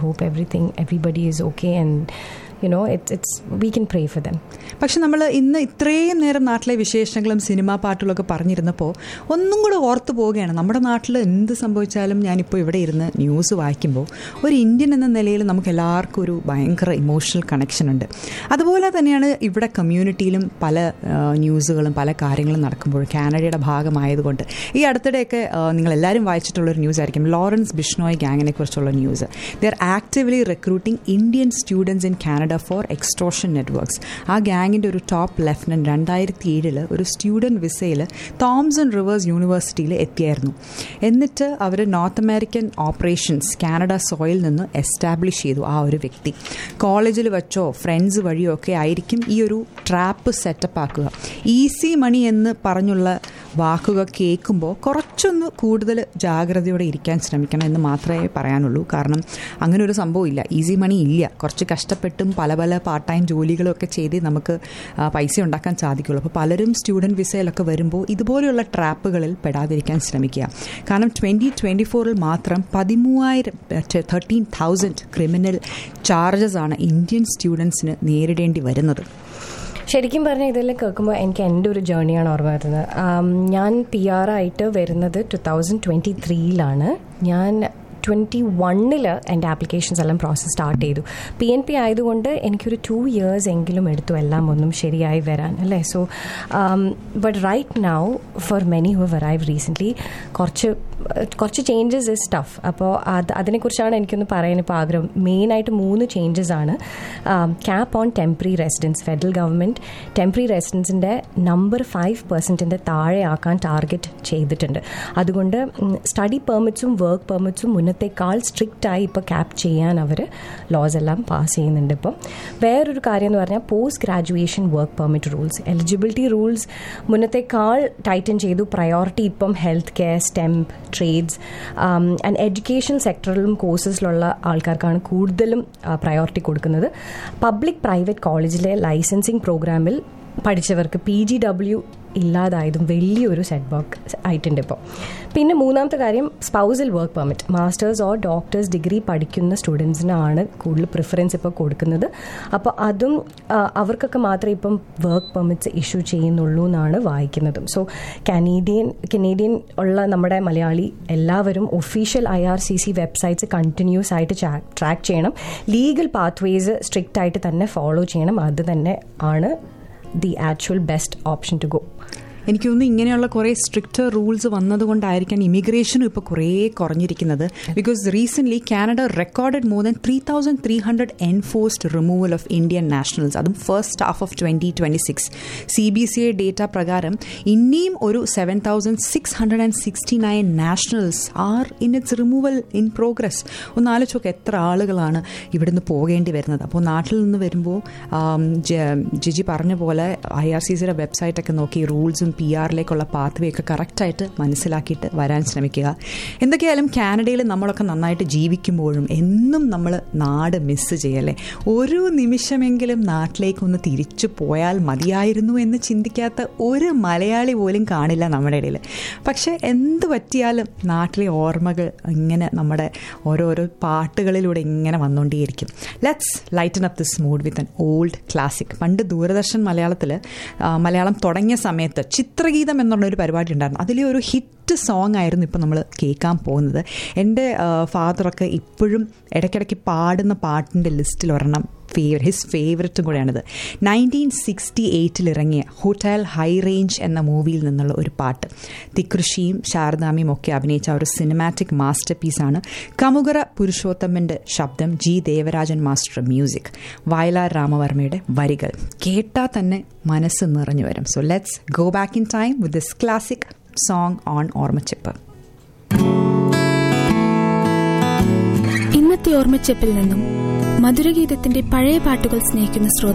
hope everything, everybody is okay, and you know, it's it's we can pray for them. പക്ഷെ നമ്മൾ ഇന്ന് ഇത്രയും നേരം നാട്ടിലെ വിശേഷങ്ങളും സിനിമാ പാട്ടുകളൊക്കെ പറഞ്ഞിരുന്നപ്പോൾ ഒന്നും കൂടെ ഓർത്തു പോവുകയാണ് നമ്മുടെ നാട്ടിൽ എന്ത് സംഭവിച്ചാലും ഞാനിപ്പോൾ ഇവിടെ ഇരുന്ന് ന്യൂസ് വായിക്കുമ്പോൾ ഒരു ഇന്ത്യൻ എന്ന നിലയിൽ നമുക്ക് എല്ലാവർക്കും ഒരു ഭയങ്കര ഇമോഷണൽ കണക്ഷൻ ഉണ്ട് അതുപോലെ തന്നെയാണ് ഇവിടെ കമ്മ്യൂണിറ്റിയിലും പല ആ, ന്യൂസുകളും പല കാര്യങ്ങളും നടക്കുമ്പോൾ കാനഡയുടെ ഭാഗമായതുകൊണ്ട് ഈ അടുത്തിടെയൊക്കെ ആ, നിങ്ങൾ എല്ലാവരും വായിച്ചിട്ടുള്ളൊരു ന്യൂസ് ആയിരിക്കും ലോറൻസ് ബിഷ്ണോയ് ഗാങ്ങിനെ കുറിച്ചുള്ള news they are actively recruiting Indian students in Canada for extortion networks ആ ഗാങ്ങിൻ്റെ ഒരു ടോപ്പ് ലെഫ്റ്റനൻറ്റ് രണ്ടായിരത്തി ഏഴില് ഒരു സ്റ്റുഡൻറ് വിസയിൽ തോംസൺ റിവേഴ്സ് യൂണിവേഴ്സിറ്റിയിൽ എത്തിയായിരുന്നു എന്നിട്ട് അവർ നോർത്ത് അമേരിക്കൻ ഓപ്പറേഷൻസ് കാനഡ സോയിൽ നിന്ന് എസ്റ്റാബ്ലിഷ് ചെയ്തു ആ ഒരു വ്യക്തി കോളേജിൽ വെച്ചോ ഫ്രണ്ട്സ് വഴിയോ ഒക്കെ ആയിരിക്കും ഈ ഒരു ട്രാപ്പ് സെറ്റപ്പ് ആക്കുക ഈസി മണി എന്ന് പറഞ്ഞുള്ള വാക്കുകൾ കേൾക്കുമ്പോൾ കുറച്ചൊന്ന് കൂടുതൽ ജാഗ്രതയോടെ ഇരിക്കാൻ ശ്രമിക്കണം എന്ന് മാത്രമേ പറയാനുള്ളൂ കാരണം അങ്ങനെ ഒരു സംഭവമില്ല ഈസി മണി ഇല്ല കുറച്ച് കഷ്ടപ്പെട്ടും പല പല പാർട്ട് ടൈം ജോലികളും ഒക്കെ ചെയ്ത് നമുക്ക് ആ, പൈസ ഉണ്ടാക്കാൻ സാധിക്കുള്ളൂ അപ്പോൾ പലരും സ്റ്റുഡൻറ്റ് വിസയിലൊക്കെ വരുമ്പോൾ ഇതുപോലെയുള്ള ട്രാപ്പുകളിൽ പെടാതിരിക്കാൻ ശ്രമിക്കുക കാരണം ട്വൻറ്റി ട്വൻറ്റി ഫോറിൽ മാത്രം പതിമൂവായിരം തേർട്ടീൻ തൗസൻഡ് ക്രിമിനൽ ചാർജസ് ആണ് ഇന്ത്യൻ സ്റ്റുഡൻസിന് നേരിടേണ്ടി വരുന്നത് ശരിക്കും പറഞ്ഞാൽ ഇതെല്ലാം കേൾക്കുമ്പോൾ എനിക്ക് എൻ്റെ ഒരു ജേർണിയാണ് ഓർമ്മ വരുന്നത് ആം, ഞാൻ പി ആർ ആയിട്ട് വരുന്നത് ടു തൗസൻഡ് ട്വൻറ്റി ത്രീയിലാണ് ഞാൻ ട്വൻറ്റി വണ്ണിൽ എൻ്റെ ആപ്ലിക്കേഷൻസ് എല്ലാം പ്രോസസ്സ് സ്റ്റാർട്ട് ചെയ്തു പി എൻ പി ആയതുകൊണ്ട് എനിക്കൊരു ടു ഇയേഴ്സ് എങ്കിലും എടുത്തു എല്ലാം ഒന്നും ശരിയായി വരാൻ അല്ലേ so but right now for many who arrive recently കുറച്ച് കുറച്ച് ചേഞ്ചസ് ഇസ് ടഫ് അപ്പോൾ അത് അതിനെക്കുറിച്ചാണ് എനിക്കൊന്ന് പറയാൻ ഇപ്പോൾ ആഗ്രഹം മെയിനായിട്ട് മൂന്ന് ചേഞ്ചസ് ആണ് cap on temporary residence federal government temporary റെസിഡൻസിൻ്റെ നമ്പർ ഫൈവ് പെർസെൻറ്റിൻ്റെ താഴെയാക്കാൻ ടാർഗറ്റ് ചെയ്തിട്ടുണ്ട് അതുകൊണ്ട് സ്റ്റഡി പെർമിറ്റ്സും വർക്ക് പെർമിറ്റ്സും മുന്നത്തേക്കാൾ സ്ട്രിക്റ്റ് ആയി ഇപ്പോൾ ക്യാപ് ചെയ്യാൻ അവർ ലോസ് എല്ലാം പാസ് ചെയ്യുന്നുണ്ട് ഇപ്പം വേറൊരു കാര്യം എന്ന് പറഞ്ഞാൽ post graduation work permit rules eligibility rules മുന്നത്തേക്കാൾ ടൈറ്റൻ ചെയ്തു പ്രയോറിറ്റി ഇപ്പം health care STEM trades and education സെക്ടറിലും കോഴ്സസിലുള്ള ആൾക്കാർക്കാണ് കൂടുതലും പ്രയോറിറ്റി കൊടുക്കുന്നത് പബ്ലിക് പ്രൈവറ്റ് കോളേജിലെ ലൈസൻസിങ് പ്രോഗ്രാമിൽ പഠിച്ചവർക്ക് പി ജി ഡബ്ല്യു ഇല്ലാതായതും വലിയൊരു സെറ്റ് ബാക്ക് ആയിട്ടുണ്ട് ഇപ്പോൾ പിന്നെ മൂന്നാമത്തെ കാര്യം spousal work permit master's or doctor's degree പഠിക്കുന്ന സ്റ്റുഡൻസിനാണ് കൂടുതൽ പ്രിഫറൻസ് ഇപ്പോൾ കൊടുക്കുന്നത് അപ്പോൾ അതും ആ, അവർക്കൊക്കെ മാത്രമേ ഇപ്പം വർക്ക് പെർമിറ്റ്സ് ഇഷ്യൂ ചെയ്യുന്നുള്ളൂ എന്നാണ് വായിക്കുന്നതും സോ കനേഡിയൻ കനേഡിയൻ ഉള്ള നമ്മുടെ മലയാളി എല്ലാവരും official I R C C websites continuous ആയിട്ട് ട്രാക്ക് ചെയ്യണം ലീഗൽ പാത്വേസ് സ്ട്രിക്റ്റ് ആയിട്ട് തന്നെ ഫോളോ ചെയ്യണം അത് തന്നെ ആണ് the actual best option to go എനിക്ക് തോന്നുന്നു ഇങ്ങനെയുള്ള കുറേ സ്ട്രിക്റ്റ് റൂൾസ് വന്നതുകൊണ്ടായിരിക്കാം ഇമിഗ്രേഷനും ഇപ്പോൾ കുറേ കുറഞ്ഞിരിക്കുന്നത് because recently Canada recorded more than three thousand three hundred enforced removal of Indian nationals അതും first half of twenty twenty six C B C I data പ്രകാരം ഇനിയും ഒരു seven thousand six hundred and sixty nine nationals are in its removal in progress ഒന്ന് ആലോചിച്ചൊക്കെ എത്ര ആളുകളാണ് ഇവിടുന്ന് പോകേണ്ടി വരുന്നത് അപ്പോൾ നാട്ടിൽ നിന്ന് വരുമ്പോൾ ആം, ജ- ജിജി പറഞ്ഞ പോലെ ഐ ആർ സി സിയുടെ വെബ്സൈറ്റൊക്കെ നോക്കി റൂൾസും പി ആറിലേക്കുള്ള പാത്വേ ഒക്കെ കറക്റ്റായിട്ട് മനസ്സിലാക്കിയിട്ട് വരാൻ ശ്രമിക്കുക എന്തൊക്കെയായാലും കാനഡയിൽ നമ്മളൊക്കെ നന്നായിട്ട് ജീവിക്കുമ്പോഴും എന്നും നമ്മൾ നാട് മിസ്സ് ചെയ്യല്ലേ ഒരു നിമിഷമെങ്കിലും നാട്ടിലേക്കൊന്ന് തിരിച്ചു പോയാൽ മതിയായിരുന്നു എന്ന് ചിന്തിക്കാത്ത ഒരു മലയാളി പോലും കാണില്ല നമ്മുടെ ഇടയിൽ പക്ഷേ എന്ത് പറ്റിയാലും നാട്ടിലെ ഓർമ്മകൾ ഇങ്ങനെ നമ്മുടെ ഓരോരോ പാട്ടുകളിലൂടെ ഇങ്ങനെ വന്നുകൊണ്ടേയിരിക്കും let's lighten up this mood with an old classic പണ്ട് ദൂരദർശൻ മലയാളത്തിൽ മലയാളം തുടങ്ങിയ സമയത്ത് ചിത്രഗീതം എന്നുള്ളൊരു പരിപാടി ഉണ്ടായിരുന്നു അതിലെ ഒരു ഹിറ്റ് സോങ് ആയിരുന്നു ഇപ്പം നമ്മൾ കേൾക്കാൻ പോകുന്നത് എൻ്റെ ഫാദറൊക്കെ ഇപ്പോഴും ഇടയ്ക്കിടയ്ക്ക് പാടുന്ന പാട്ടിൻ്റെ ലിസ്റ്റിൽ ഒരെണ്ണം ഫേവർ ഹിസ് ഫേവററ്റും കൂടെയാണിത് നയൻറ്റീൻ സിക്സ്റ്റി എയ്റ്റിൽ ഇറങ്ങിയ ഹോട്ടൽ ഹൈ റേഞ്ച് എന്ന മൂവിയിൽ നിന്നുള്ള ഒരു പാട്ട് തിക്കൃഷിയും ശാരദാമിയും ഒക്കെ അഭിനയിച്ച ഒരു സിനിമാറ്റിക് മാസ്റ്റർ പീസാണ് കമുകറ പുരുഷോത്തമൻ്റെ ശബ്ദം G Devarajan master music Vayalar രാമവർമ്മയുടെ വരികൾ കേട്ടാൽ തന്നെ മനസ്സ് നിറഞ്ഞു വരും so let's go back in time with this classic song on Ormacheppu ഇന്നത്തെ ഓർമ്മച്ചെപ്പിൽ നിന്നും മധുരഗീതത്തിന്റെ പഴയ പാട്ടുകൾ സ്നേഹിക്കുന്ന ശ്രോതാക്കൾ